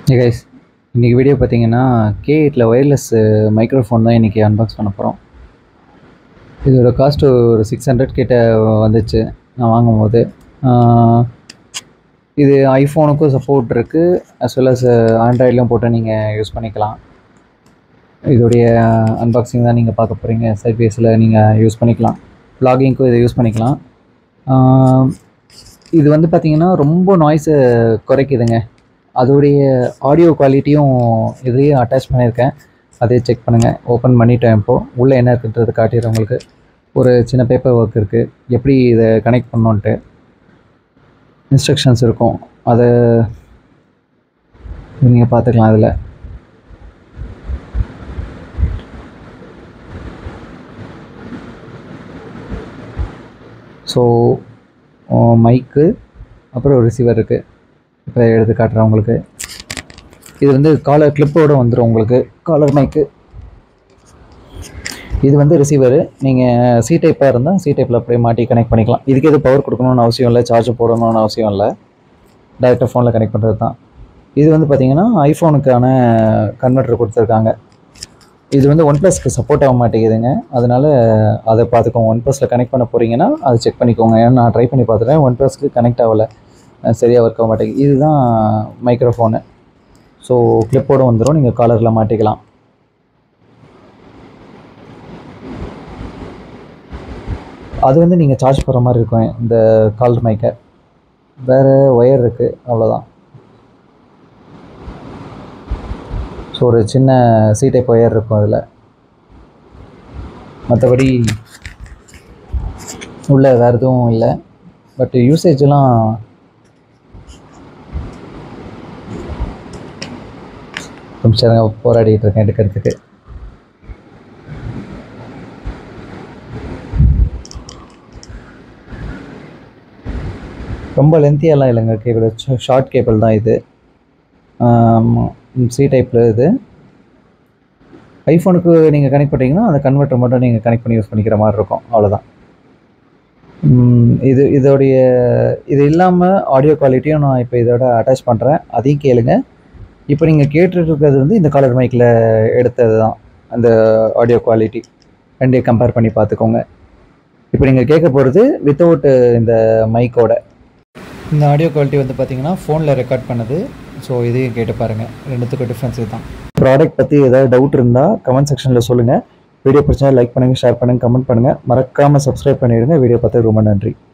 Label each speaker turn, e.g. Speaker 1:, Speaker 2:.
Speaker 1: ஹே guys இன்றைக்கி video பார்த்தீங்கன்னா K எயிட்டில் ஒயர்லெஸ் மைக்ரோஃபோன் தான் இன்றைக்கி அன்பாக்ஸ் பண்ண போகிறோம் இதோட காஸ்ட் ஒரு சிக்ஸ் ஹண்ட்ரட் கிட்ட வந்துச்சு நான் வாங்கும்போது ஆஹ், இது ஐஃபோனுக்கும் சப்போர்ட் இருக்குது அஸ் வெல் அஸ் ஆண்ட்ராய்ட்லையும் போட்டு நீங்கள் யூஸ் பண்ணிக்கலாம் இதோடைய அன்பாக்சிங் தான் நீங்கள் பார்க்க போகிறீங்க சைபேஸில் நீங்கள் யூஸ் பண்ணிக்கலாம் வ்ளாகிங்க்கும் இதை யூஸ் பண்ணிக்கலாம் ஆஹ், இது வந்து பார்த்தீங்கன்னா ரொம்ப நாய்ஸை குறைக்குதுங்க அதோடைய ஆடியோ குவாலிட்டியும் இதையும் அட்டாச் பண்ணியிருக்கேன் அதே செக் பண்ணுங்கள் ஓப்பன் பண்ணிட்டேன் இப்போது உள்ளே என்ன இருக்குன்றது காட்டிடுறேன் உங்களுக்கு ஒரு சின்ன பேப்பர் ஒர்க் இருக்குது எப்படி இதை கனெக்ட் பண்ணோன்ட்டு இன்ஸ்ட்ரக்ஷன்ஸ் இருக்கும் அதை நீங்கள் பார்த்துக்கலாம் அதில் ஸோ மைக்கு அப்புறம் ரிசீவர் இருக்குது இப்போ எடுத்து காட்டுறேன் உங்களுக்கு இது வந்து காலர் கிளிப்போட வந்துடும் உங்களுக்கு காலர் மைக்கு இது வந்து ரிசீவரு நீங்கள் சி டைப்பாக இருந்தால் சி டைப்பில் அப்படியே மாட்டி கனெக்ட் பண்ணிக்கலாம் இதுக்கு எதுவும் பவர் கொடுக்கணும்னு அவசியம் இல்லை சார்ஜ் போடணும்னு அவசியம் இல்லை டேரெக்டாக ஃபோனில் கனெக்ட் பண்ணுறது தான் இது வந்து பார்த்தீங்கன்னா ஐஃபோனுக்கான கன்வெர்ட்டர் கொடுத்துருக்காங்க இது வந்து ஒன் ப்ளஸ்க்கு சப்போர்ட் ஆக மாட்டேங்குதுங்க அதனால் அதை பார்த்துக்கோங்க ஒன் ப்ளஸில் கனெக்ட் பண்ண போகிறீங்கன்னா அதை செக் பண்ணிக்கோங்க ஏன்னா நான் ட்ரை பண்ணி பார்த்துட்டேன் ஒன் ப்ளஸ்க்கு கனெக்ட் ஆகலை சரியாக ஒர்க் ஆக மாட்டேங்குது இதுதான் மைக்ரோஃபோனு ஸோ கிளிப்போடு வந்துடும் நீங்கள் காலரில் மாட்டிக்கலாம் அது வந்து நீங்கள் சார்ஜ் போடுற மாதிரி இருக்கும் இந்த காலர் மைக்கை வேறு ஒயர் இருக்குது அவ்வளோதான் ஸோ ஒரு சின்ன சி டைப் ஒயர் இருக்கும் அதில் மற்றபடி உள்ள வேறு எதுவும் இல்லை பட் யூசேஜெலாம் நிமிஷம் இருங்க, போராடிட்டு இருக்கேன் எடுக்கிறதுக்கு ரொம்ப லென்த்தியெல்லாம் இல்லைங்க கேபிள் ஷார்ட் கேபிள் தான் இது சி டைப்பில் இது ஐஃபோனுக்கு நீங்கள் கனெக்ட் பண்ணிட்டீங்கன்னா அந்த கன்வெர்ட்டர் மட்டும் நீங்கள் கனெக்ட் பண்ணி யூஸ் பண்ணிக்கிற மாதிரி இருக்கும் அவ்வளோதான் ம், இது இதோடைய இது இல்லாமல் ஆடியோ குவாலிட்டியும் நான் இப்போ இதோட அட்டாச் பண்ணுறேன் அதையும் கேளுங்க இப்போ நீங்கள் கேட்டுட்டு இருக்கிறது வந்து இந்த காலர் மைக்கில் எடுத்தது தான் அந்த ஆடியோ குவாலிட்டி ரெண்டையும் கம்பேர் பண்ணி பார்த்துக்கோங்க இப்போ நீங்கள் கேட்க போகிறது வித்தவுட் இந்த மைக்கோட இந்த ஆடியோ குவாலிட்டி வந்து பார்த்தீங்கன்னா ஃபோனில் ரெக்கார்ட் பண்ணது ஸோ இதையும் கேட்டு பாருங்கள் ரெண்டுத்துக்கும் டிஃப்ரென்ஸ் இதுதான் ப்ராடக்ட் பற்றி ஏதாவது டவுட் இருந்தால் கமெண்ட் செக்ஷனில் சொல்லுங்கள் வீடியோ பிடிச்சா லைக் பண்ணுங்கள் ஷேர் பண்ணுங்கள் கமெண்ட் பண்ணுங்கள் மறக்காமல் சப்ஸ்கிரைப் பண்ணிடுங்க வீடியோ பார்த்து ரொம்ப நன்றி